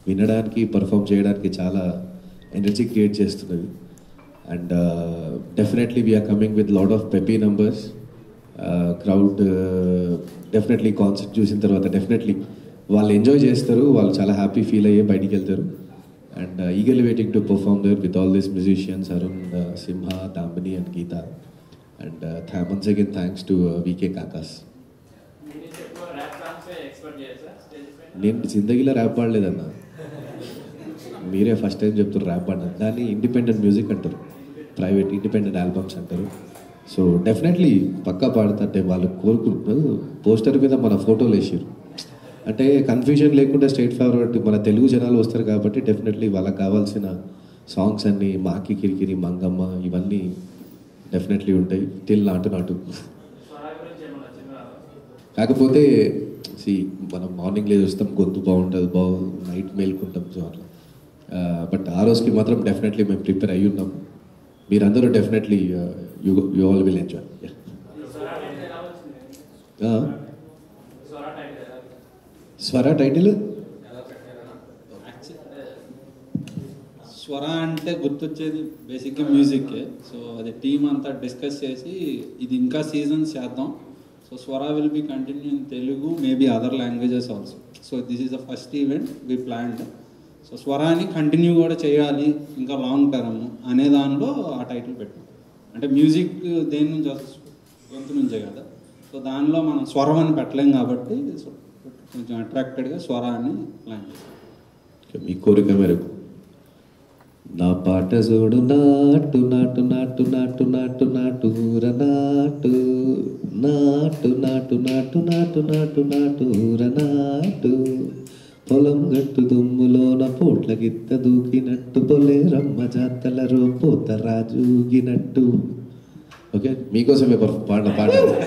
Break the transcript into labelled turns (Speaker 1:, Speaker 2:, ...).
Speaker 1: వినడానికి పర్ఫామ్ చేయడానికి చాలా ఎనర్జీ క్రియేట్ చేస్తున్నది and definitely we're coming with lot of peppy numbers crowd definitely concert చూసిన తర్వాత డెఫినెట్లీ వాళ్ళు ఎంజాయ్ చేస్తారు వాళ్ళు చాలా హ్యాపీ ఫీల్ అయ్యే బయటికి వెళ్తారు and eagle waiting to perform there with all these musicians Arun Simha Damini and Geetha and once again thanks to వికే కాకాస్ నేను జిందగీలో ర్యాప్ పాడలేదన్న మీరే ఫస్ట్ టైం చెప్తారు ర్యాప్ పాడినారు దాన్ని ఇండిపెండెంట్ మ్యూజిక్ అంటారు ప్రైవేట్ ఇండిపెండెంట్ ఆల్బమ్స్ అంటారు సో డెఫినెట్లీ పక్కా పాడుతుంటే వాళ్ళు కోరుకుంటున్నారు పోస్టర్ మీద మన ఫోటోలు వేసారు అంటే కన్ఫ్యూజన్ లేకుండా స్ట్రైట్ ఫార్వర్డ్ మన తెలుగు జనాలు వస్తారు కాబట్టి డెఫినెట్లీ వాళ్ళకి కావాల్సిన సాంగ్స్ అన్ని మాకి కిరికిరి మంగమ్మ ఇవన్నీ డెఫినెట్లీ ఉంటాయి టిల్ నాటు నాటు కాకపోతే సి మనం మార్నింగ్ లేదు వస్తాం గొంతు బాగుంటుంది బాగు నైట్ మేల్కుంటాం సో అట్లా బట్ ఆ రోజుకి మాత్రం డెఫినెట్లీ మేము ప్రిపేర్ అయ్యి ఉన్నాం మీరందరూ definitely you you all will enjoy Swara title
Speaker 2: Swara అంటే గుర్తొచ్చేది బేసిక్గా మ్యూజిక్కే సో అది టీం అంతా డిస్కస్ చేసి ఇది ఇంకా సీజన్స్ చేద్దాం so Swara will be continue in Telugu maybe other languages also so this is the first event we planned so స్వరాన్ని కంటిన్యూ కూడా చేయాలి ఇంకా లాంగ్ టర్మ్ అనే దానిలో ఆ టైటిల్ పెట్టాం అంటే మ్యూజిక్ దేని నుంచి వస్తుంది? గొంతు నుంచే కదా సో దానిలో మనం స్వరం అని పెట్టలేం కాబట్టి సో కొంచెం అట్రాక్టెడ్గా స్వర అని ప్లాన్ చేసాం
Speaker 1: మీ కోరిక మేరకు నా పాట చూడు నాటు నాటు నాటు నాటు నాటు నాటు ఊర నాటు నాటు నాటు నాటు నాటు నాటు నాటు ఊర నాటు పొలం గట్టు దుమ్ములోన పోట్ల గిత్త దూకినట్టు పొలే రమ్మ జాతల పోత రాజూగినట్టు ఓకే మీకోసమే పర్- పాడిన పాట